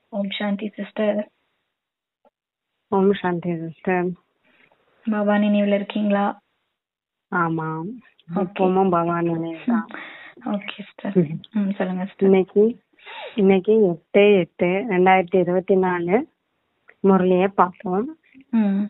ஓம் சாந்தி சிஸ்டர் ஓம் சாந்தி சிஸ்டர் பாபா நினைவுல இருக்கீங்களா ஆமாம் Okay. இப்பவும் பவானி தான் ஓகே சிஸ்டர் ம் சொல்லுங்க சிஸ்டர் இன்னைக்கு இன்னைக்கு எட்டு எட்டு ரெண்டாயிரத்தி இருபத்தி நாலு முரளியை பார்த்தோம் ம்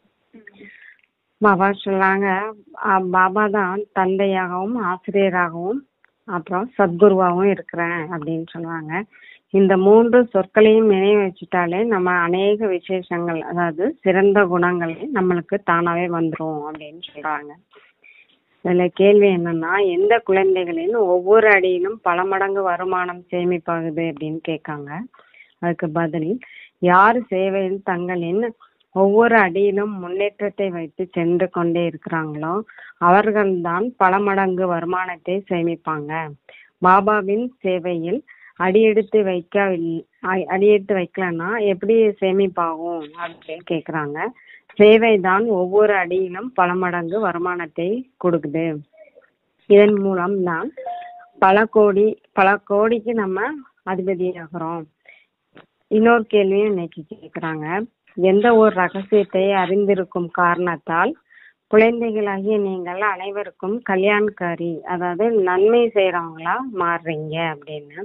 பாபா சொல்லாங்க ஆ, பாபா தான் தந்தையாகவும் ஆசிரியராகவும் அப்புறம் சத்குருவாகவும் இருக்கிறேன் அப்படின்னு சொல்லுவாங்க இந்த மூன்று சொற்களையும் நினைவு வச்சுட்டாலே நம்ம அநேக விசேஷங்கள் அதாவது சிறந்த குணங்கள் நம்மளுக்கு தானாவே வந்துரும் அப்படின்னு சொல்றாங்க இதுல கேள்வி என்னன்னா எந்த குழந்தைகளின் ஒவ்வொரு அடியிலும் பல மடங்கு வருமானம் சேமிப்பாகுது அப்படின்னு கேட்காங்க அதுக்கு பதில் யார் சேவையில் தங்களின் ஒவ்வொரு அடியிலும் முன்னேற்றத்தை வைத்து சென்று கொண்டே இருக்கிறாங்களோ அவர்கள்தான் பல மடங்கு வருமானத்தை சேமிப்பாங்க பாபாவின் சேவையில் அடியெடுத்து வைக்கவில்லை அ- அடியெடுத்து வைக்கலன்னா எப்படி சேமிப்பாகும் அப்படின்னு கேக்குறாங்க சேவைதான் ஒவ்வொரு அடியிலும் பல மடங்கு வருமானத்தை கொடுக்குது இதன் மூலம் தான் பல கோடி பல கோடிக்கு நம்ம அதிபதியாகிறோம் இன்னொரு கேள்வியும் இன்னைக்கு கேக்குறாங்க எந்த ஒரு ரகசியத்தை அறிந்திருக்கும் காரணத்தால் குழந்தைகளாகிய நீங்கள் அனைவருக்கும் கல்யாண்காரி அதாவது நன்மை செய்யறவங்களா மாறுறீங்க அப்படின்னு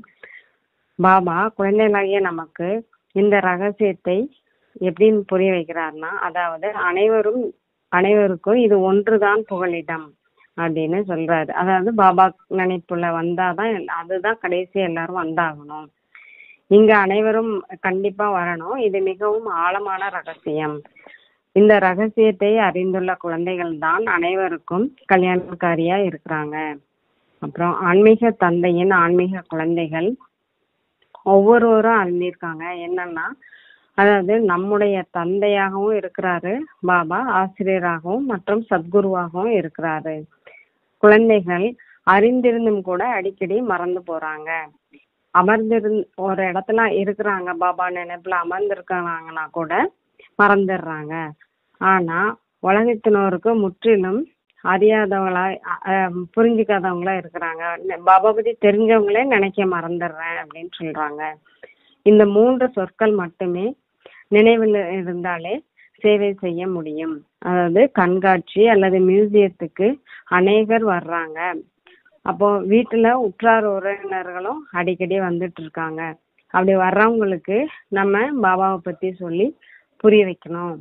பாபா குழந்தைகளாகிய நமக்கு இந்த ரகசியத்தை எப்படின்னு புரிய வைக்கிறாருன்னா அதாவது அனைவரும் அனைவருக்கும் இது ஒன்றுதான் புகலிடம் அப்படின்னு சொல்றாரு அதாவது பாபா நினைப்புல வந்தாதான் எல்- அதுதான் கடைசி எல்லாரும் வந்தாகணும் இங்க அனைவரும் கண்டிப்பா வரணும் இது மிகவும் ஆழமான ரகசியம் இந்த ரகசியத்தை அறிந்துள்ள குழந்தைகள் தான் அனைவருக்கும் கல்யாணக்காரியா இருக்கிறாங்க அப்புறம் ஆன்மீக தந்தையின் ஆன்மீக குழந்தைகள் ஒவ்வொருவரும் அறிந்திருக்காங்க என்னன்னா அதாவது நம்முடைய தந்தையாகவும் இருக்கிறாரு பாபா ஆசிரியராகவும் மற்றும் சத்குருவாகவும் இருக்கிறாரு குழந்தைகள் அறிந்திருந்தும் கூட அடிக்கடி மறந்து போறாங்க அமர்ந்திருந் ஒரு இடத்துல இருக்கிறாங்க பாபா நினைப்புல அமர்ந்திருக்காங்கன்னா கூட மறந்துடுறாங்க ஆனா உலகத்தினருக்கு முற்றிலும் அறியாதவங்களா அ- அஹ் புரிஞ்சுக்காதவங்களா இருக்கிறாங்க பாபா பத்தி தெரிஞ்சவங்களே நினைக்க மறந்துடுறேன் அப்படின்னு சொல்றாங்க இந்த மூன்று சொற்கள் மட்டுமே நினைவில் இருந்தாலே சேவை செய்ய முடியும் அதாவது கண்காட்சி அல்லது மியூசியத்துக்கு அநேகர் வர்றாங்க அப்போ வீட்டுல உற்றார் உறவினர்களும் அடிக்கடி வந்துட்டு இருக்காங்க அப்படி வர்றவங்களுக்கு நம்ம பாபாவை பத்தி சொல்லி புரிய வைக்கணும்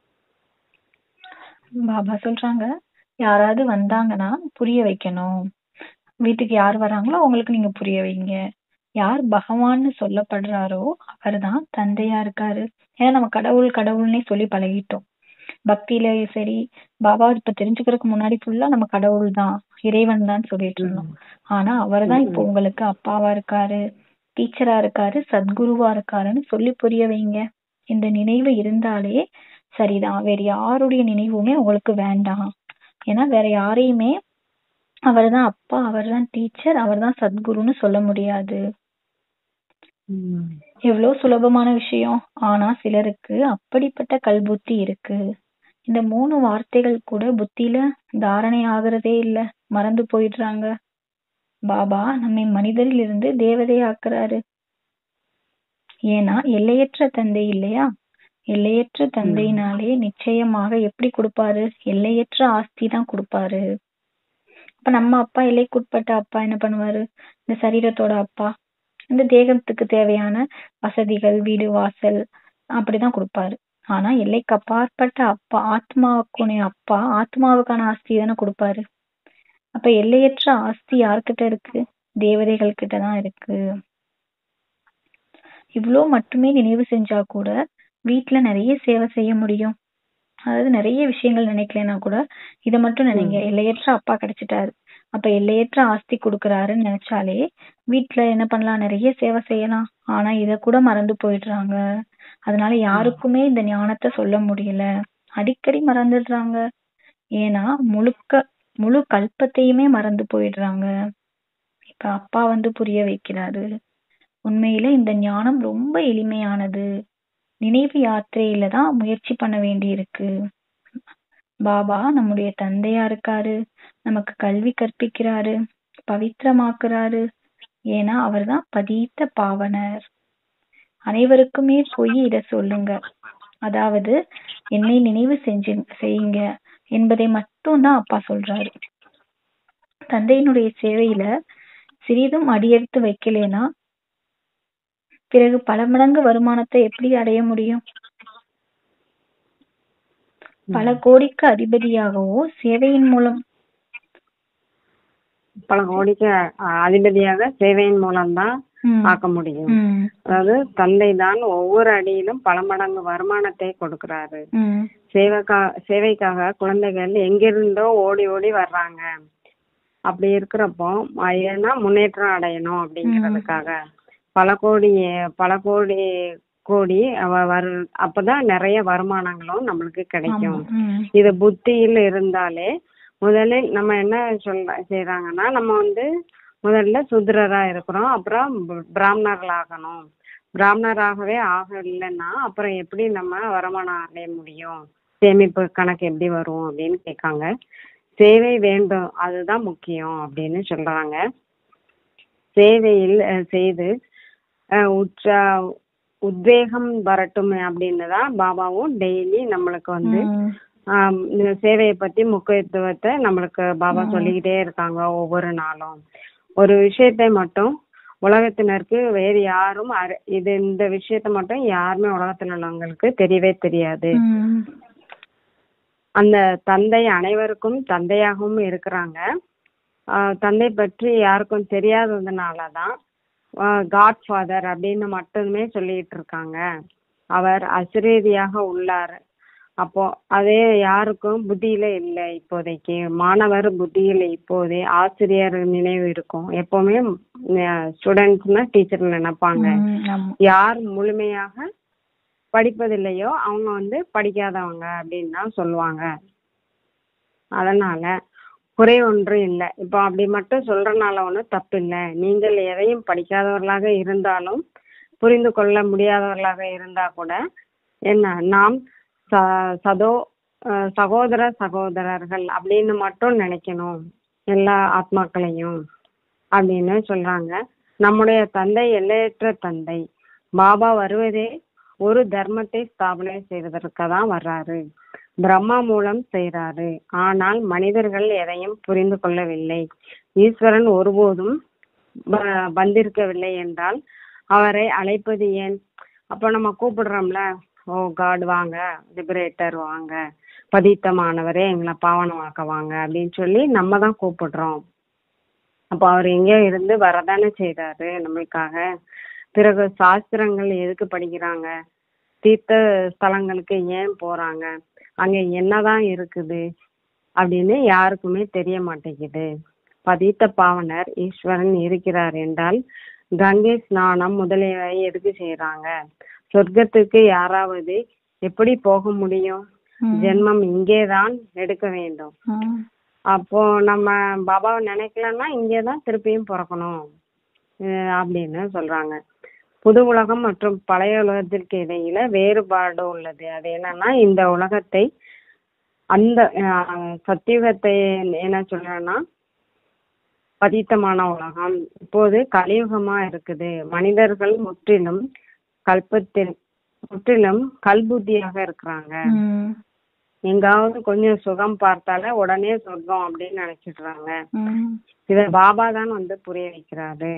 பாபா சொல்றாங்க யாராவது வந்தாங்கன்னா புரிய வைக்கணும் வீட்டுக்கு யார் வராங்களோ அவங்களுக்கு நீங்க புரிய வைங்க யார் பகவான்னு சொல்லப்படுறாரோ அவர்தான் தந்தையா இருக்காரு ஏன்னா நம்ம கடவுள் கடவுள்னே சொல்லி பழகிட்டோம் பக்தியில சரி பாபா இப்ப தெரிஞ்சுக்கிறதுக்கு முன்னாடி ஃபுல்லா நம்ம கடவுள் தான் இறைவன் தான் சொல்லிட்டு இருந்தோம் ஆனா அவர்தான் இப்போ உங்களுக்கு அப்பாவா இருக்காரு டீச்சரா இருக்காரு சத்குருவா இருக்காருன்னு சொல்லி புரிய வைங்க இந்த நினைவு இருந்தாலே சரிதான் வேற யாருடைய நினைவுமே உங்களுக்கு வேண்டாம் ஏன்னா வேற யாரையுமே அவர்தான் அப்பா அவர்தான் டீச்சர் அவர்தான் சத்குருன்னு சொல்ல முடியாது உம் எவ்வளவு சுலபமான விஷயம் ஆனா சிலருக்கு அப்படிப்பட்ட கல்புத்தி இருக்கு இந்த மூணு வார்த்தைகள் கூட புத்தியில தாரணை ஆகுறதே இல்ல மறந்து போயிடுறாங்க பாபா நம்மை மனிதரில் இருந்து தேவதை ஆக்குறாரு ஏன்னா எல்லையற்ற தந்தை இல்லையா எல்லையற்ற தந்தையினாலே நிச்சயமாக எப்படி கொடுப்பாரு எல்லையற்ற ஆஸ்தி தான் கொடுப்பாரு அப்ப நம்ம அப்பா எல்லைக்குட்பட்ட அப்பா என்ன பண்ணுவாரு இந்த சரீரத்தோட அப்பா இந்த தேகத்துக்கு தேவையான வசதிகள் வீடு வாசல் அப்படிதான் கொடுப்பாரு ஆனா எல்லைக்கு அப்பாற்பட்ட அப்பா ஆத்மாவுக்குனே அப்பா ஆத்மாவுக்கான ஆஸ்தி தானே கொடுப்பாரு அப்ப எல்லையற்ற ஆஸ்தி யார்கிட்ட இருக்கு தேவதைகள் கிட்ட தான் இருக்கு இவ்ளோ மட்டுமே நினைவு செஞ்சா கூட வீட்ல நிறைய சேவை செய்ய முடியும் அதாவது நிறைய விஷயங்கள் நினைக்கலனா கூட இத மட்டும் நினைங்க எல்லையற்ற அப்பா கிடைச்சிட்டாரு அப்ப எல்லையற்ற ஆஸ்தி கொடுக்கறாருன்னு நினைச்சாலே வீட்ல என்ன பண்ணலாம் நிறைய சேவை செய்யலாம் ஆனா இத கூட மறந்து போயிடுறாங்க அதனால யாருக்குமே இந்த ஞானத்தை சொல்ல முடியல அடிக்கடி மறந்துடுறாங்க ஏன்னா முழுக்க முழு கல்பத்தையுமே மறந்து போயிடுறாங்க இப்ப அப்பா வந்து புரிய வைக்கிறாரு உண்மையில இந்த ஞானம் ரொம்ப எளிமையானது நினைவு யாத்திரையில தான் முயற்சி பண்ண வேண்டி இருக்கு பாபா நம்முடைய தந்தையா இருக்காரு நமக்கு கல்வி கற்பிக்கிறாரு பவித்திரமாக்குறாரு ஏன்னா அவர்தான் பதீத்த பாவனர் அனைவருக்குமே போய் இத சொல்லுங்க அதாவது என்னை நினைவு செஞ்சு செய்யுங்க என்பதை மட்டும் தான் அப்பா சொல்றாரு தந்தையினுடைய சேவையில சிறிதும் அடியெடுத்து வைக்கலேனா பிறகு பல மடங்கு வருமானத்தை எப்படி அடைய முடியும் பல கோடிக்கு அதிபதியாகவோ சேவையின் மூலம் பல கோடிக்கு அ- அதிபதியாக சேவையின் மூலம்தான் ம், ஆக்க முடியும் ம், அதாவது தந்தை தான் ஒவ்வொரு அடியிலும் பல மடங்கு வருமானத்தை கொடுக்கிறாரு ம், சேவைக்கா சேவைக்காக குழந்தைகள் எங்கிருந்தோ ஓடி ஓடி வர்றாங்க அப்படி இருக்கிறப்போ அஹ் ஏன்னா முன்னேற்றம் அடையணும் அப்படிங்கிறதுக்காக பல கோடி பல கோடி கோடி அவ வரு அப்பதான் நிறைய வருமானங்களும் நம்மளுக்கு ஆமா, கிடைக்கும் ம், இது புத்தியில் இருந்தாலே முதலில் நம்ம என்ன சொல்ற செய்யறாங்கன்னா நம்ம வந்து முதல்ல சுத்ரரா இருக்கிறோம் அப்புறம் ப- பிராமணர்கள் ஆகணும் பிராமணராகவே ஆக இல்லைன்னா அப்புறம் எப்படி நம்ம வருமானம் அடைய முடியும் சேமிப்பு கணக்கு எப்படி வரும் அப்படின்னு கேட்காங்க சேவை வேண்டும் அதுதான் முக்கியம் அப்படின்னு சொல்றாங்க சேவையில் அஹ், செய்து அஹ், உற்சா உத்வேகம் வரட்டும் அப்படின்னு தான் பாபாவும் டெய்லி நம்மளுக்கு வந்து ம், ஆம், இந்த சேவையை பத்தி முக்கியத்துவத்தை நம்மளுக்கு பாபா சொல்லிக்கிட்டே இருக்காங்க ஒவ்வொரு நாளும் ஒரு விஷயத்தை மட்டும் உலகத்தினருக்கு வேறு யாரும் அறி இது இந்த விஷயத்த மட்டும் யாருமே உலகத்துல உள்ளவங்களுக்கு தெரியவே தெரியாது ம், அந்த தந்தை அனைவருக்கும் தந்தையாகவும் இருக்கிறாங்க ஆஹ் தந்தை பற்றி யாருக்கும் தெரியாததுனாலதான் காட் ஃபாதர் அப்படின்னு மட்டுமே சொல்லிட்டு இருக்காங்க அவர் அசிரீதியாக உள்ளார் அப்போ அதே யாருக்கும் புத்தியில இல்லை இப்போதைக்கு மாணவர் புத்தியில இப்போதே ஆசிரியர் நினைவு இருக்கும் எப்பவுமே ஸ்டூடெண்ட்ஸ்னா டீச்சர் நினைப்பாங்க ம், ஆமா. யார் முழுமையாக படிப்பதில்லையோ அவங்க வந்து படிக்காதவங்க அப்படின்னு தான் சொல்லுவாங்க அதனால குறை ஒன்றும் இல்லை இப்போ அப்படி மட்டும் சொல்றனால ஒன்றும் தப்பு இல்லை நீங்கள் எதையும் படிக்காதவர்களாக இருந்தாலும் புரிந்து கொள்ள முடியாதவர்களாக இருந்தா கூட என்ன நாம் ச சதோ அஹ் சகோதர சகோதரர்கள் அப்படின்னு மட்டும் நினைக்கணும் எல்லா ஆத்மாக்களையும் அப்படின்னு சொல்றாங்க நம்முடைய தந்தை எல்லையற்ற தந்தை பாபா வருவதே ஒரு தர்மத்தை ஸ்தாபனை செய்வதற்கு தான் வர்றாரு பிரம்மா மூலம் செய்றாரு ஆனால் மனிதர்கள் எதையும் புரிந்து கொள்ளவில்லை ஈஸ்வரன் ஒருபோதும் வ- வந்திருக்கவில்லை என்றால் அவரை அழைப்பது ஏன் அப்ப நம்ம கூப்பிடுறோம்ல ஓ காட் வாங்க லிபரேட்டர் வாங்க பதித்தமானவரே எங்களை பாவனமாக்க வாங்க அப்படின்னு சொல்லி நம்ம தான் கூப்பிடுறோம் அப்போ அவர் எங்கேயோ இருந்து வரதானே செய்றாரு நம்மளுக்காக பிறகு சாஸ்திரங்கள் எதுக்கு படிக்கிறாங்க தீர்த்த ஸ்தலங்களுக்கு ஏன் போறாங்க அங்க என்னதான் இருக்குது அப்படின்னு யாருக்குமே தெரிய மாட்டேங்குது பதித்த பாவனர் ஈஸ்வரன் இருக்கிறார் என்றால் கங்கை ஸ்நானம் முதலியவை எதுக்கு செய்யறாங்க சொர்க்கத்துக்கு யாராவது எப்படி போக முடியும் ம், ஜென்மம் இங்கேதான் எடுக்க வேண்டும் ம், அப்போ நம்ம பாபாவை நினைக்கலன்னா இங்கேதான் திருப்பியும் பிறக்கணும் அஹ் அப்படின்னு சொல்றாங்க புது உலகம் மற்றும் பழைய உலகத்திற்கு இடையில வேறுபாடு உள்ளது அது என்னன்னா இந்த உலகத்தை அந்த அஹ், சத்தியுகத்தை என்ன சொல்றேன்னா பதித்தமான உலகம் இப்போது கலியுகமா இருக்குது மனிதர்கள் முற்றிலும் கல்பத்தில் முற்றிலும் கல்புத்தியாக இருக்கிறாங்க ம், எங்காவது கொஞ்சம் சுகம் பார்த்தாலே உடனே சொர்க்கம் அப்படின்னு நினைச்சிடுறாங்க ம், இத பாபா தான் வந்து புரிய வைக்கிறாரு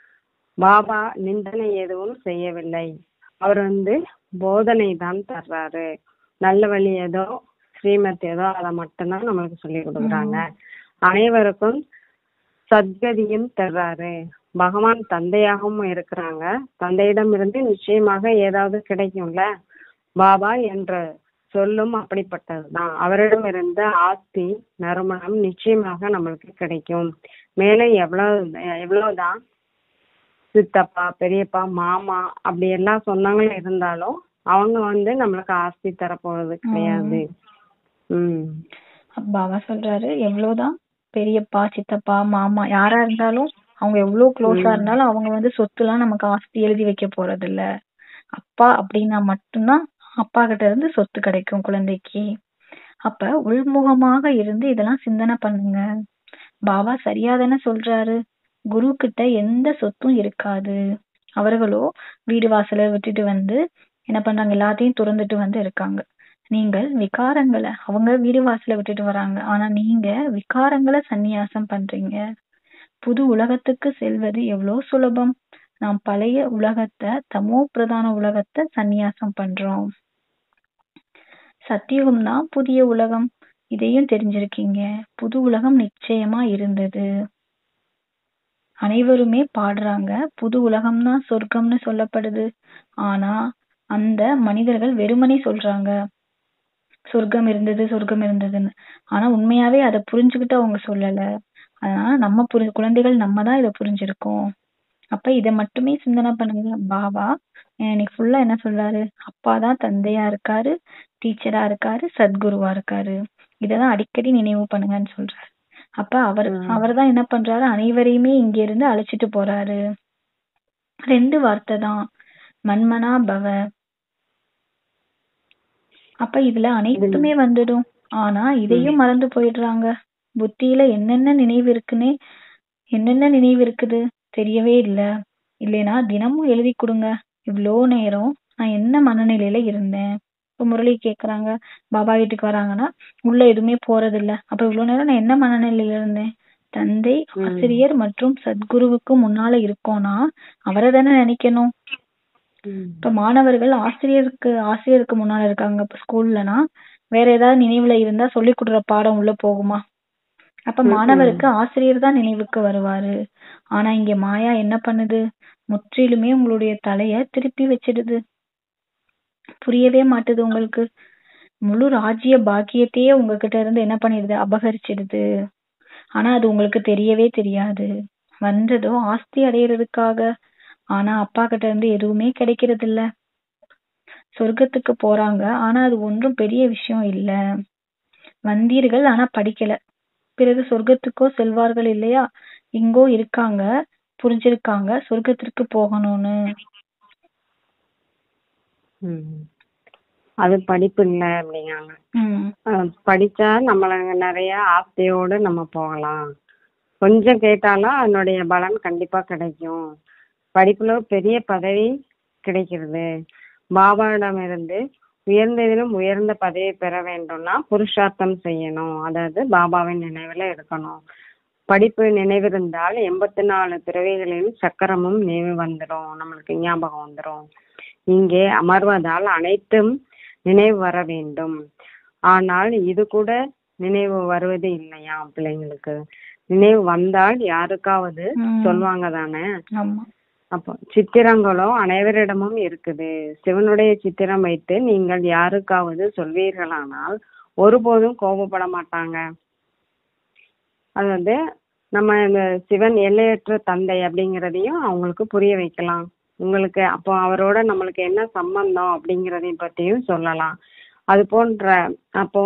பாபா நிந்தனை எதுவும் செய்யவில்லை அவர் வந்து போதனை தான் தர்றாரு நல்ல வழி ஏதோ ஸ்ரீமத் ஏதோ அதை மட்டும்தான் நம்மளுக்கு சொல்லி கொடுக்குறாங்க அனைவருக்கும் சத்கதியும் தர்றாரு பகவான் தந்தையாகவும் இருக்கிறாங்க தந்தையிடம் இருந்து நிச்சயமாக ஏதாவது கிடைக்கும்ல பாபா என்ற சொல்லும் அப்படிப்பட்டதுதான் அவரிடம் இருந்த ஆஸ்தி நறுமணம் நிச்சயமாக நம்மளுக்கு கிடைக்கும் மேலே எவ்வளவு எவ்வளவுதான் சித்தப்பா பெரியப்பா மாமா அப்படி எல்லா சொந்தங்களும் இருந்தாலும் அவங்க வந்து நம்மளுக்கு ஆஸ்தி தரப்போறது கிடையாது உம் பாபா சொல்றாரு எவ்வளவுதான் பெரியப்பா சித்தப்பா மாமா யாரா இருந்தாலும் அவங்க எவ்வளவு க்ளோஸா இருந்தாலும் அவங்க வந்து சொத்துலாம் நமக்கு ஆஸ்தி எழுதி வைக்க போறது இல்ல அப்பா அப்படின்னா மட்டும்தான் அப்பா கிட்ட இருந்து சொத்து கிடைக்கும் குழந்தைக்கு அப்ப உள்முகமாக இருந்து இதெல்லாம் சிந்தனை பண்ணுங்க பாபா சரியா தானே சொல்றாரு குரு கிட்ட எந்த சொத்தும் இருக்காது அவர்களோ வீடு வாசலை விட்டுட்டு வந்து என்ன பண்றாங்க எல்லாத்தையும் துறந்துட்டு வந்து இருக்காங்க நீங்கள் விகாரங்களை அவங்க வீடு வாசலை விட்டுட்டு வராங்க ஆனா நீங்க விகாரங்களை சந்நியாசம் பண்றீங்க புது உலகத்துக்கு செல்வது எவ்வளவு சுலபம் நாம் பழைய உலகத்தை தமோ பிரதான உலகத்தை சந்நியாசம் பண்றோம் சத்தியுகம் தான் புதிய உலகம் இதையும் தெரிஞ்சிருக்கீங்க புது உலகம் நிச்சயமா இருந்தது அனைவருமே பாடுறாங்க புது உலகம் தான் சொர்க்கம்னு சொல்லப்படுது ஆனா அந்த மனிதர்கள் வெறுமனே சொல்றாங்க சொர்க்கம் இருந்தது சொர்க்கம் இருந்ததுன்னு ஆனா உண்மையாவே அதை புரிஞ்சுக்கிட்டு அவங்க சொல்லல அதனால நம்ம புரி குழந்தைகள் நம்ம தான் இதை புரிஞ்சிருக்கோம் அப்ப இதை மட்டுமே சிந்தனை பண்ணுங்க பாபா இன்னைக்கு ஃபுல்லா என்ன சொல்றாரு அப்பா தான் தந்தையா இருக்காரு டீச்சரா இருக்காரு சத்குருவா இருக்காரு இதெல்லாம் அடிக்கடி நினைவு பண்ணுங்கன்னு சொல்றாரு அப்ப அவர் அவர் தான் என்ன பண்றாரு அனைவரையுமே இங்க இருந்து அழைச்சிட்டு போறாரு ரெண்டு வார்த்தை தான் மன்மனா பவ அப்ப இதுல அனைத்துமே வந்துடும் ஆனா இதையும் மறந்து போயிடுறாங்க புத்தியில என்னென்ன நினைவு இருக்குன்னே என்னென்ன நினைவு இருக்குது தெரியவே இல்ல இல்லைனா தினமும் எழுதி கொடுங்க இவ்வளோ நேரம் நான் என்ன மனநிலையில இருந்தேன் இப்ப முரளி கேக்குறாங்க பாபா வீட்டுக்கு வராங்கன்னா உள்ள எதுவுமே போறது இல்ல அப்ப இவ்வளவு நேரம் நான் என்ன மனநிலையில இருந்தேன் தந்தை ஆசிரியர் மற்றும் சத்குருவுக்கு முன்னால இருக்கோம்னா அவரை தானே நினைக்கணும் இப்ப மாணவர்கள் ஆசிரியருக்கு ஆசிரியருக்கு முன்னால இருக்காங்க இப்ப ஸ்கூல்லனா வேற ஏதாவது நினைவுல இருந்தா சொல்லி கொடுக்குற பாடம் உள்ள போகுமா அப்ப மாணவருக்கு ஆசிரியர் தான் நினைவுக்கு வருவாரு ஆனா இங்க மாயா என்ன பண்ணுது முற்றிலுமே உங்களுடைய தலைய திருப்பி வச்சிடுது புரியவே மாட்டுது உங்களுக்கு முழு ராஜ்ய பாக்கியத்தையே உங்ககிட்ட இருந்து என்ன பண்ணிடுது அபகரிச்சிடுது ஆனா அது உங்களுக்கு தெரியவே தெரியாது வந்ததோ ஆஸ்தி அடையிறதுக்காக ஆனா அப்பா கிட்ட இருந்து எதுவுமே கிடைக்கிறது இல்ல சொர்க்கத்துக்கு போறாங்க ஆனா அது ஒன்றும் பெரிய விஷயம் இல்ல வந்தீர்கள் ஆனா படிக்கல பிறகு சொர்க்கத்துக்கோ செல்வார்கள் இல்லையா இங்கோ இருக்காங்க புரிஞ்சிருக்காங்க சொர்க்கத்திற்கு போகணும்னு அது படிப்பு இல்ல அப்படிங்காங்க படிச்சா நம்மள நிறைய ஆசையோடு நம்ம போகலாம் கொஞ்சம் கேட்டாலும் அதனுடைய பலன் கண்டிப்பா கிடைக்கும் படிப்புல பெரிய பதவி கிடைக்கிறது பாபாவிடம் இருந்து உயர்ந்ததிலும் உயர்ந்த பதவி பெற வேண்டும்னா புருஷார்த்தம் செய்யணும் அதாவது பாபாவின் நினைவுல இருக்கணும் படிப்பு நினைவிருந்தால் எண்பத்தி நாலு பிறவிகளின் சக்கரமும் நினைவு வந்துடும் நம்மளுக்கு ஞாபகம் வந்துடும் இங்கே அமர்வதால் அனைத்தும் நினைவு வர வேண்டும் ஆனால் இது கூட நினைவு வருவது இல்லையா பிள்ளைங்களுக்கு நினைவு வந்தால் யாருக்காவது சொல்லுவாங்க தானே அப்போ சித்திரங்களோ அனைவரிடமும் இருக்குது சிவனுடைய சித்திரம் வைத்து நீங்கள் யாருக்காவது சொல்வீர்களானால் ஒருபோதும் கோபப்பட மாட்டாங்க அது வந்து நம்ம இந்த சிவன் எல்லையற்ற தந்தை அப்படிங்கிறதையும் அவங்களுக்கு புரிய வைக்கலாம் உங்களுக்கு அப்போ அவரோட நம்மளுக்கு என்ன சம்பந்தம் அப்படிங்கிறதையும் பற்றியும் சொல்லலாம் அது போன்ற அப்போ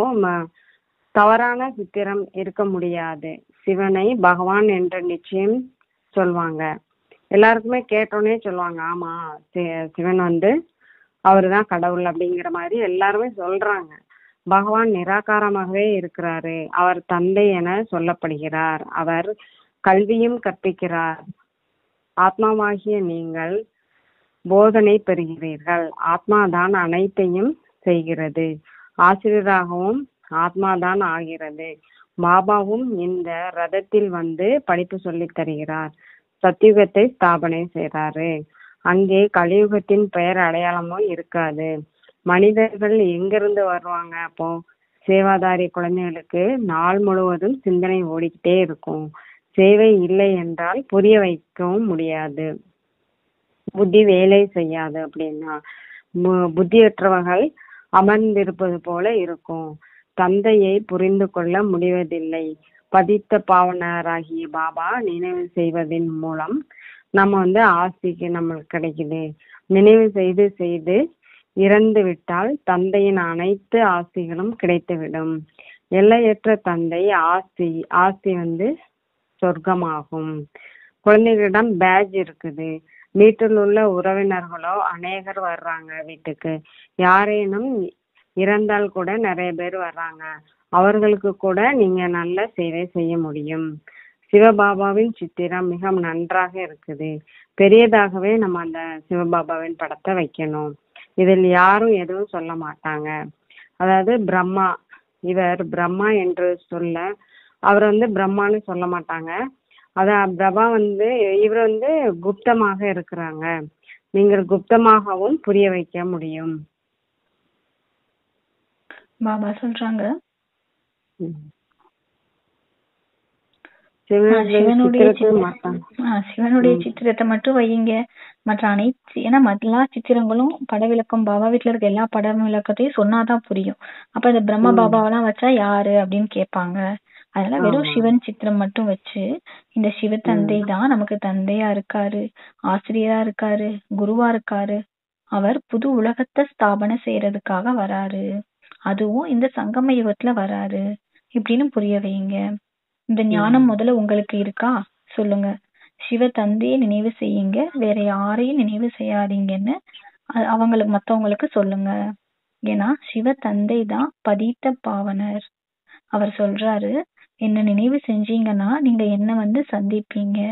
தவறான சித்திரம் இருக்க முடியாது சிவனை பகவான் என்ற நிச்சயம் சொல்வாங்க எல்லாருக்குமே கேட்டோன்னே சொல்லுவாங்க ஆமா சிவன் வந்து அவரு தான் கடவுள் அப்படிங்கிற மாதிரி எல்லாருமே சொல்றாங்க பகவான் நிராகாரமாகவே இருக்கிறாரு அவர் தந்தை என சொல்லப்படுகிறார் அவர் கல்வியும் கற்பிக்கிறார் ஆத்மாவாகிய நீங்கள் போதனை பெறுகிறீர்கள் ஆத்மாதான் அனைத்தையும் செய்கிறது ஆசிரியராகவும் ஆத்மாதான் ஆகிறது பாபாவும் இந்த ரதத்தில் வந்து படிப்பு சொல்லி தருகிறார் சத்தியுகத்தை ஸ்தாபனை செய்யறாரு அங்கே கலியுகத்தின் பெயர் அடையாளமும் இருக்காது மனிதர்கள் எங்கிருந்து வருவாங்க அப்போ சேவாதாரி குழந்தைகளுக்கு நாள் முழுவதும் சிந்தனை ஓடிக்கிட்டே இருக்கும் சேவை இல்லை என்றால் புரிய வைக்கவும் முடியாது புத்தி வேலை செய்யாது அப்படின்னா புத்தியற்றவர்கள் அமர்ந்திருப்பது போல இருக்கும் தந்தையை புரிந்து கொள்ள முடிவதில்லை பதித்த பாவனராகிய பாபா நினைவு செய்வதன் மூலம் நம்ம வந்து ஆஸ்திக்கு நம்மளுக்கு கிடைக்குது நினைவு செய்து செய்து இறந்து விட்டால் தந்தையின் அனைத்து ஆஸ்திகளும் கிடைத்துவிடும் எல்லையற்ற தந்தை ஆஸ்தி ஆஸ்தி வந்து சொர்க்கமாகும் குழந்தைகளிடம் பேட்ச் இருக்குது வீட்டில் உள்ள உறவினர்களோ அநேகர் வர்றாங்க வீட்டுக்கு யாரேனும் இறந்தால் கூட நிறைய பேர் வர்றாங்க அவர்களுக்கு கூட நீங்க நல்ல சேவை செய்ய முடியும் சிவபாபாவின் சித்திரம் மிக நன்றாக இருக்குது பெரியதாகவே நம்ம அந்த சிவபாபாவின் படத்தை வைக்கணும் இதில் யாரும் எதுவும் சொல்ல மாட்டாங்க அதாவது பிரம்மா இவர் பிரம்மா என்று சொல்ல அவர் வந்து பிரம்மான்னு சொல்ல மாட்டாங்க அதான் பிரபா வந்து இவர் வந்து குப்தமாக இருக்கிறாங்க நீங்கள் குப்தமாகவும் புரிய வைக்க முடியும் பாபா சொல்றாங்க சிவனுடைய சிவனுடைய சித்திரத்தை சித்திரம். மாட்டாங்க ஆ, சிவனுடைய சித்திரத்தை மட்டும் வையுங்க மற்ற அனைத்து ஏன்னா மற்ற எல்லா சித்திரங்களும் பட விளக்கம் பாபா வீட்ல இருக்க எல்லா பட விளக்கத்தையும் சொன்னாதான் புரியும் அப்ப இந்த பிரம்ம பாபாவெல்லாம் வச்சா யாரு அப்படின்னு கேட்பாங்க அதனால வெறும் ஆமா. சிவன் சித்திரம் மட்டும் வச்சு இந்த சிவ தந்தை தான் நமக்கு தந்தையா இருக்காரு ஆசிரியரா இருக்காரு குருவா இருக்காரு அவர் புது உலகத்தை ஸ்தாபனை செய்யறதுக்காக வராரு அதுவும் இந்த சங்கம யுகத்துல வராரு இப்படின்னு புரிய வைங்க இந்த ஞானம் முதல்ல உங்களுக்கு இருக்கா சொல்லுங்க சிவ தந்தையை நினைவு செய்யுங்க வேற யாரையும் நினைவு செய்யாதீங்கன்னு அ- அவங்களுக்கு மத்தவங்களுக்கு சொல்லுங்க ஏன்னா சிவ தந்தை தான் பதித்த பாவனர் அவர் சொல்றாரு என்ன நினைவு செஞ்சீங்கன்னா நீங்க என்ன வந்து சந்திப்பீங்க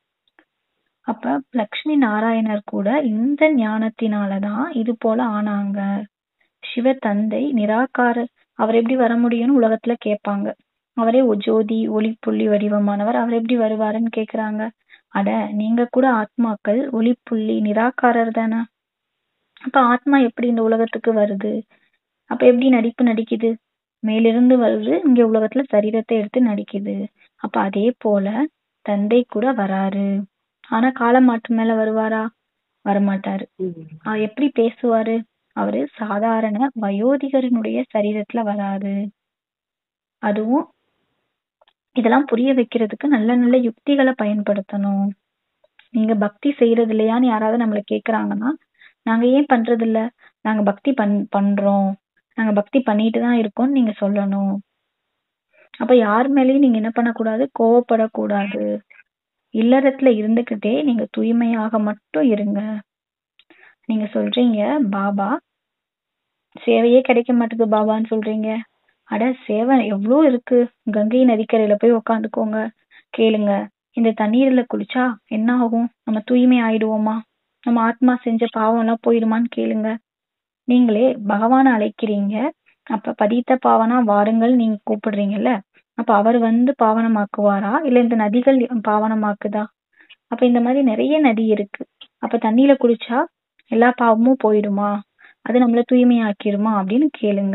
அப்ப லக்ஷ்மி நாராயணர் கூட இந்த ஞானத்தினாலதான் இது போல ஆனாங்க சிவ தந்தை நிராகார அவர் எப்படி வர முடியும்னு உலகத்துல கேட்பாங்க அவரே ஒ- ஜோதி ஒளி புள்ளி வடிவமானவர் அவர் எப்படி வருவாருன்னு கேக்குறாங்க அட நீங்க கூட ஆத்மாக்கள் ஒளி புள்ளி நிராகாரர் தானே அப்ப ஆத்மா எப்படி இந்த உலகத்துக்கு வருது அப்ப எப்படி நடிப்பு நடிக்குது மேலிருந்து வருது இங்க உலகத்துல சரீரத்தை எடுத்து நடிக்குது அப்ப அதே போல தந்தை கூட வராரு ஆனா காலமாட்டு மேல வருவாரா வரமாட்டாரு ம். அவர் எப்படி பேசுவாரு அவரு சாதாரண வயோதிகரினுடைய சரீரத்துல வராது அதுவும் இதெல்லாம் புரிய வைக்கிறதுக்கு நல்ல நல்ல யுக்திகளை பயன்படுத்தணும் நீங்க பக்தி செய்யறது இல்லையான்னு யாராவது நம்மள கேக்குறாங்கன்னா நாங்க ஏன் பண்றது இல்ல நாங்க பக்தி பண் பண்றோம் நாங்க பக்தி பண்ணிட்டு தான் இருக்கோம்னு நீங்க சொல்லணும் அப்ப யார் மேலயும் நீங்க என்ன பண்ணக்கூடாது கோவப்படக்கூடாது இல்லறத்துல இருந்துகிட்டே நீங்க தூய்மையாக மட்டும் இருங்க நீங்க சொல்றீங்க பாபா சேவையே கிடைக்க மாட்டுது பாபான்னு சொல்றீங்க அட சேவை எவ்வளோ இருக்கு கங்கை நதிக்கரையில போய் உக்காந்துக்கோங்க கேளுங்க இந்த தண்ணீர்ல குளிச்சா என்ன ஆகும் நம்ம தூய்மை ஆயிடுவோமா நம்ம ஆத்மா செஞ்ச பாவம் எல்லாம் போயிடுமான்னு கேளுங்க நீங்களே பகவானை அழைக்கிறீங்க அப்ப பதித்த பாவனா வாருங்கள் நீங்க கூப்பிடுறீங்கல்ல அப்ப அவர் வந்து பாவனமாக்குவாரா இல்ல இந்த நதிகள் பாவனமாக்குதா அப்ப இந்த மாதிரி நிறைய நதி இருக்கு அப்ப தண்ணியில குளிச்சா எல்லா பாவமும் போயிடுமா அது நம்மள தூய்மையாக்கிருமா அப்படின்னு கேளுங்க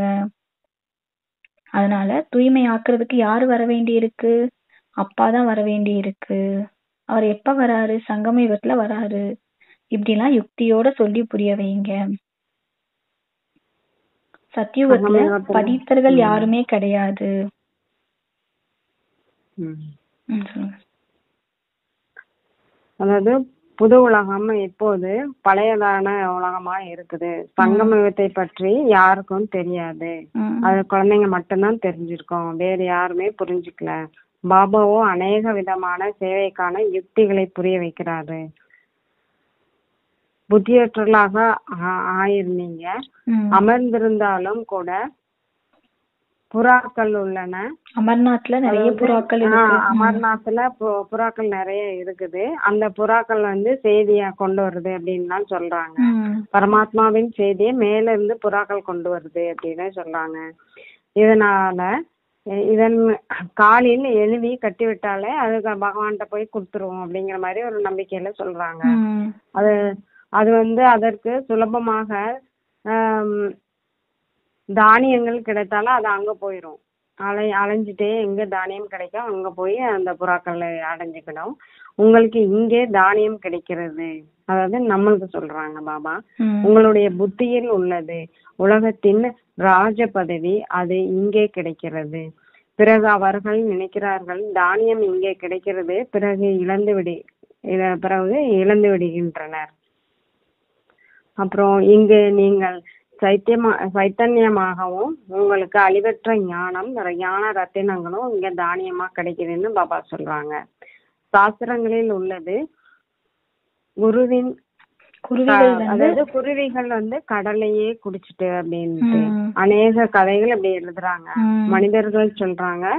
அதனால தூய்மை ஆக்குறதுக்கு யாரு வர வேண்டி இருக்கு அப்பா தான் வர வேண்டி இருக்கு அவர் எப்ப வராரு சங்கம யுகத்துல வராரு இப்படிலாம் யுக்தியோட சொல்லி புரிய வைங்க சத்தியுகத்துல சங்கம யுகத்துல- பதித்தர்கள் ம். யாருமே கிடையாது ம். ம், சொல்லுங்க அதாவது புது உலகம் இப்போது பழையதான உலகமா இருக்குது சங்கம யுகத்தை பற்றி யாருக்கும் தெரியாது ம், அது குழந்தைங்க மட்டும்தான் தெரிஞ்சிருக்கோம் வேற யாருமே புரிஞ்சுக்கல பாபாவோ அநேக விதமான சேவைக்கான யுக்திகளை புரிய வைக்கிறாரு புத்தியற்றலாக ஆ- ஆயிருந்தீங்க ம். அமர்ந்திருந்தாலும் கூட புறாக்கள் உள்ளன அமர்நாத்ல நிறைய அதாவது, புறாக்கள் ஆ, இருக்கு ம். அமர்நாத்ல பு- புறாக்கள் நிறைய இருக்குது அந்த புறாக்கள் வந்து செய்திய கொண்டு வருது அப்படின்லாம் சொல்றாங்க ம். பரமாத்மாவின் செய்தியை மேல இருந்து புறாக்கள் கொண்டு வருது அப்படின்னு சொல்றாங்க இதனால இ- இதன் காலில் எழுதி கட்டி விட்டாலே அது க- பகவான்கிட்ட போய் கொடுத்துருவோம் அப்படிங்கிற மாதிரி ஒரு நம்பிக்கையில சொல்றாங்க ம். அது அது வந்து அதற்கு சுலபமாக ஆம், தானியங்கள் கிடைத்தாலும் அது அங்க போயிடும் அலை அலைஞ்சிட்டே எங்க தானியம் கிடைக்கும் அங்க போய் அந்த புறாக்களை அடைஞ்சுக்கணும் உங்களுக்கு இங்கே தானியம் கிடைக்கிறது அதாவது நம்மளுக்கு சொல்றாங்க பாபா ம். உங்களுடைய புத்தியில் உள்ளது உலகத்தின் ராஜ பதவி அது இங்கே கிடைக்கிறது பிறகு அவர்கள் நினைக்கிறார்கள் தானியம் இங்கே கிடைக்கிறது பிறகு இழந்து விடு இத- பிறகு இழந்து விடுகின்றனர் அப்புறம் இங்கு நீங்கள் சைத்தியமா சைத்தன்யமாகவும் உங்களுக்கு அழிவற்ற ஞானம் ஞான ரத்தினங்களும் இங்க தானியமா கிடைக்குதுன்னு பாபா சொல்றாங்க சாஸ்திரங்களில் உள்ளது குருவின் குருவிகள் வந்து அதாவது குருவிகள் வந்து கடலையே குடிச்சிட்டு அப்படின்ட்டு ம். அநேக கதைகள் அப்படி எழுதுறாங்க ம். மனிதர்கள் சொல்றாங்க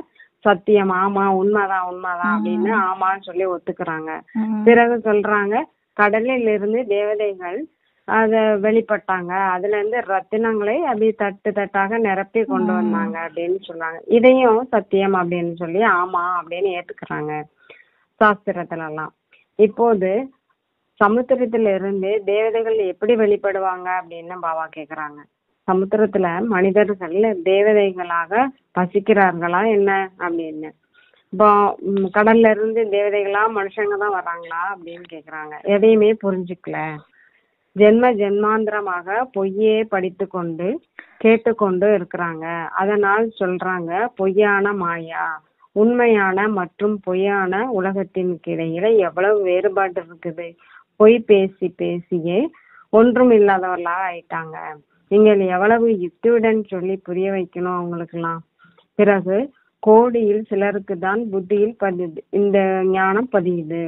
சத்தியம் ஆமா உண்மைதான் உண்மைதான் அப்படின்னு ஆமான்னு சொல்லி ஒத்துக்கிறாங்க ம். பிறகு சொல்றாங்க கடலில் இருந்து தேவதைகள் அத வெளிப்பட்டாங்க அதுல இருந்து ரத்தினங்களை அப்படி தட்டு தட்டாக நிரப்பி கொண்டு வந்தாங்க அப்படின்னு சொல்றாங்க இதையும் சத்தியம் அப்படின்னு சொல்லி ஆமா அப்படின்னு ஏத்துக்கிறாங்க சாஸ்திரத்துல எல்லாம் இப்போது சமுத்திரத்துல இருந்து தேவதைகள் எப்படி வெளிப்படுவாங்க அப்படின்னு பாபா கேக்குறாங்க சமுத்திரத்துல மனிதர்கள் தேவதைகளாக பசிக்கிறார்களா என்ன அப்படின்னு இப்போ ம், கடல்ல இருந்து தேவதைகளா மனுஷங்க தான் வர்றாங்களா அப்படின்னு கேக்குறாங்க எதையுமே புரிஞ்சுக்கல ஜென்ம ஜென்மாந்திரமாக பொய்யே படித்து கொண்டு கேட்டுக்கொண்டு இருக்கிறாங்க அதனால் சொல்றாங்க பொய்யான மாயா உண்மையான மற்றும் பொய்யான உலகத்திற்கு இடையில எவ்வளவு வேறுபாடு இருக்குது பொய் பேசி பேசியே ஒன்றும் இல்லாதவர்களா ஆயிட்டாங்க நீங்கள் எவ்வளவு யுக்தியுடன் சொல்லி புரிய வைக்கணும் அவங்களுக்கெல்லாம் பிறகு கோடியில் சிலருக்கு தான் புத்தியில் பதியுது இந்த ஞானம் பதியுது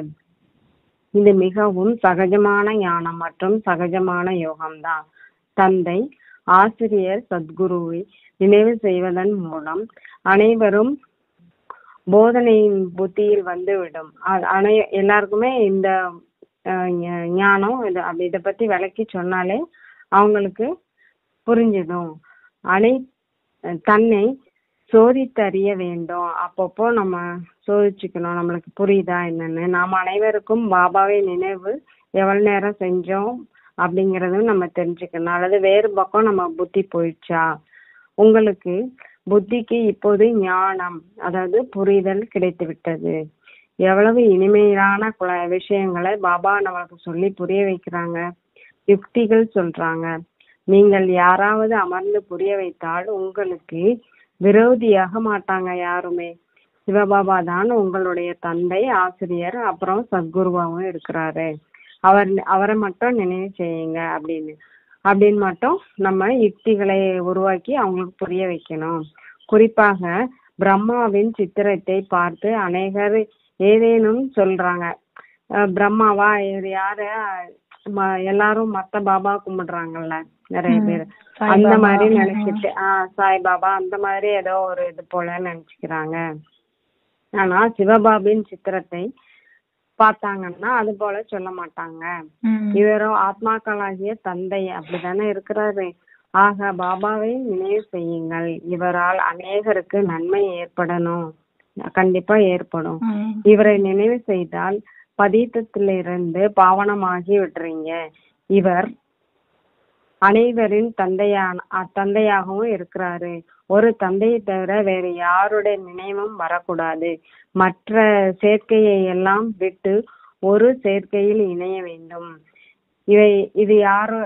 இது மிகவும் சகஜமான ஞானம் மற்றும் சகஜமான யோகம்தான் தந்தை ஆசிரியர் சத்குருவை நினைவு செய்வதன் மூலம் அனைவரும் போதனையின் புத்தியில் வந்துவிடும் அ- அனை எல்லாருக்குமே இந்த அஹ், ஞ- ஞானம் இது அப்படி இதை பத்தி விளக்கி சொன்னாலே அவங்களுக்கு புரிஞ்சிடும் அனை தன்னை சோதித்தறிய வேண்டும் அப்பப்போ நம்ம சோதிச்சுக்கணும் நம்மளுக்கு புரியுதா என்னன்னு நாம் அனைவருக்கும் பாபாவை நினைவு எவ்வளவு நேரம் செஞ்சோம் அப்படிங்கறதும் நம்ம தெரிஞ்சுக்கணும் அல்லது வேறு பக்கம் நம்ம புத்தி போயிடுச்சா உங்களுக்கு புத்திக்கு இப்போது ஞானம் அதாவது புரிதல் கிடைத்து விட்டது எவ்வளவு இனிமையான குல- விஷயங்களை பாபா நம்மளுக்கு சொல்லி புரிய வைக்கிறாங்க யுக்திகள் சொல்றாங்க நீங்கள் யாராவது அமர்ந்து புரிய வைத்தால் உங்களுக்கு விரோதியாக மாட்டாங்க யாருமே சிவபாபா தான் உங்களுடைய தந்தை ஆசிரியர் அப்புறம் சத்குருவாவும் இருக்கிறாரு அவர் அவரை மட்டும் நினைவு செய்யுங்க அப்படின்னு அப்படின்னு மட்டும் நம்ம யுக்திகளை உருவாக்கி அவங்களுக்கு புரிய வைக்கணும் குறிப்பாக பிரம்மாவின் சித்திரத்தை பார்த்து அநேகர் ஏதேனும் சொல்றாங்க அஹ் பிரம்மாவா இது யாரு ம- எல்லாரும் மத்த பாபா கும்பிடுறாங்கல்ல நிறைய ம். பேர் சாய்பாபா. அந்த மாதிரி ம். நினைச்சிட்டு ஆஹ் சாய்பாபா அந்த மாதிரி ஏதோ ஒரு இது போல நினைச்சுக்கிறாங்க ஆனா சிவபாபின் சித்திரத்தை பார்த்தாங்கன்னா அது போல சொல்ல மாட்டாங்க ம். இவரோ ஆத்மாக்களாகிய தந்தை அப்படித்தானே இருக்கிறாரு ஆக பாபாவை நினைவு செய்யுங்கள் இவரால் அநேகருக்கு நன்மை ஏற்படணும் கண்டிப்பா ஏற்படும் ம். இவரை நினைவு செய்தால் பதீத்தத்திலிருந்து பாவனமாகி விடுறீங்க இவர் அனைவரின் தந்தையான அ- தந்தையாகவும் இருக்கிறாரு ஒரு தந்தையை தவிர வேற யாருடைய நினைவும் வரக்கூடாது மற்ற சேர்க்கையை எல்லாம் விட்டு ஒரு சேர்க்கையில் இணைய வேண்டும் இவை இது யாரோ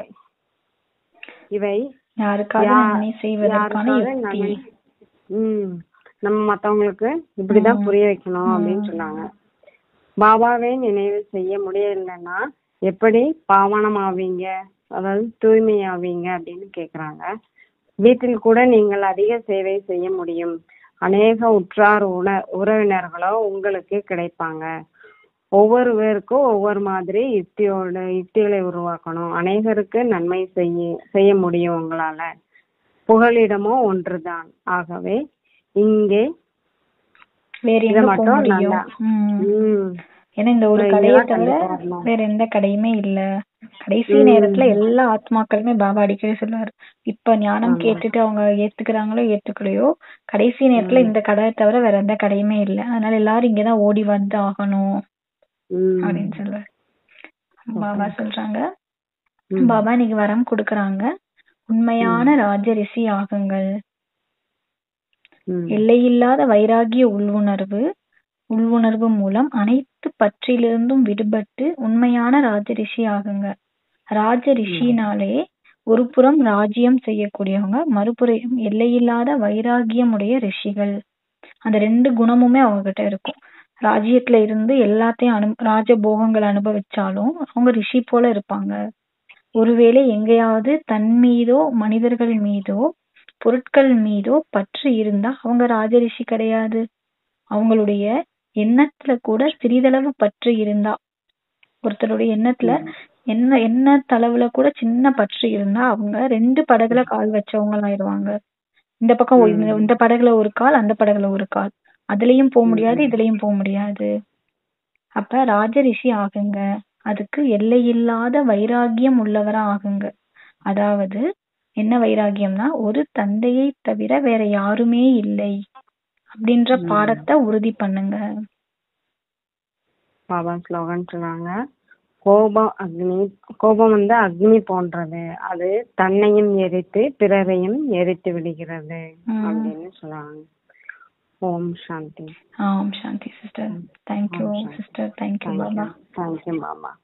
இவை யாருக்காக யா- நன்மை செய்வதற்கான யாருக்காக யுக்தி நன்மை- ம் நம்ம மத்தவங்களுக்கு இப்படிதான் ம். புரிய வைக்கணும் அப்படின்னு சொன்னாங்க பாபாவை நினைவு செய்ய முடியலன்னா எப்படி பாவனமாவீங்க அதாவது தூய்மையாவீங்க அப்படின்னு கேக்குறாங்க வீட்டில் கூட நீங்கள் அதிக சேவை செய்ய முடியும் அநேக உற்றார் உண உறவினர்களோ உங்களுக்கு கிடைப்பாங்க ஒவ்வொருவருக்கும் ஒவ்வொரு மாதிரி யுக்தியோட யுக்திகளை உருவாக்கணும் அநேகருக்கு நன்மை செய்ய செய்ய முடியும் உங்களால புகலிடமோ ஒன்றுதான் ஆகவே இங்கே வேற இத எங்க போக மட்டும் முடியும் நல்லா ம். ம், ஏன்னா இந்த ஒரு இங்கதான் கடையை தவிர கண்டிப்பா வரணும். வேற எந்த கடையுமே இல்ல கடைசி ம். நேரத்துல எல்லா ஆத்மாக்களுமே பாபா அடிக்கடி சொல்லுவாரு இப்ப ஞானம் ஆமா. கேட்டுட்டு அவங்க ஏத்துக்கிறாங்களோ ஏத்துக்கலையோ கடைசி நேரத்துல இந்த கடை தவிர வேற எந்த கடையுமே இல்ல அதனால எல்லாரும் இங்கதான் ஓடி வந்து ஆகணும் ம், அப்படின்னு சொல்லுவாரு பாபா சொல்றாங்க ம். பாபா இன்னைக்கு வரம் கொடுக்கறாங்க உண்மையான ராஜரிஷி ஆகுங்கள் ம். எல்லையில்லாத வைராகிய உள்வுணர்வு உள்வுணர்வு மூலம் அனைத்து பற்றிலிருந்தும் விடுபட்டு உண்மையான ராஜரிஷி ஆகுங்க ராஜரிஷினாலே ஒரு புறம் ராஜ்யம் செய்யக்கூடியவங்க மறுபுறம் எல்லையில்லாத வைராகியமுடைய ரிஷிகள் அந்த ரெண்டு குணமுமே அவங்க கிட்ட இருக்கும் ராஜ்யத்துல இருந்து எல்லாத்தையும் அனு ராஜபோகங்களை அனுபவிச்சாலும் அவங்க ரிஷி போல இருப்பாங்க ஒருவேளை எங்கேயாவது தன் மீதோ மனிதர்கள் மீதோ பொருட்கள் மீதோ பற்று இருந்தா அவங்க ராஜரிஷி கிடையாது அவங்களுடைய எண்ணத்துல கூட சிறிதளவு பற்று இருந்தா ஒருத்தருடைய எண்ணத்துல என்ன என்ன தளவுல கூட சின்ன பற்று இருந்தா அவங்க ரெண்டு படகுல கால் வச்சவங்களாயிருவாங்க இந்த பக்கம் ஒரு- இந்த- இந்த படகுல ஒரு கால் அந்த படகுல ஒரு கால் அதுலயும் போக முடியாது ம். இதுலயும் போக முடியாது அப்ப ராஜரிஷி ஆகுங்க அதுக்கு எல்லையில்லாத வைராகியம் உள்ளவரா ஆகுங்க அதாவது என்ன வைராகியம்னா ஒரு தந்தையை தவிர வேற யாருமே இல்லை அப்படின்ற ம். பாடத்தை உறுதி பண்ணுங்க பாபா ஸ்லோகன் சொல்றாங்க கோபம் அக்னி கோபம் வந்து அக்னி போன்றது அது தன்னையும் எரித்து பிறரையும் எரித்து விடுகிறது ம். அப்படின்னு சொல்றாங்க ஓம் சாந்தி ஆம் சாந்தி சிஸ்டர் தேங்க்யூ ஆம், சாந்தி. Sister thank you Baba thank you Baba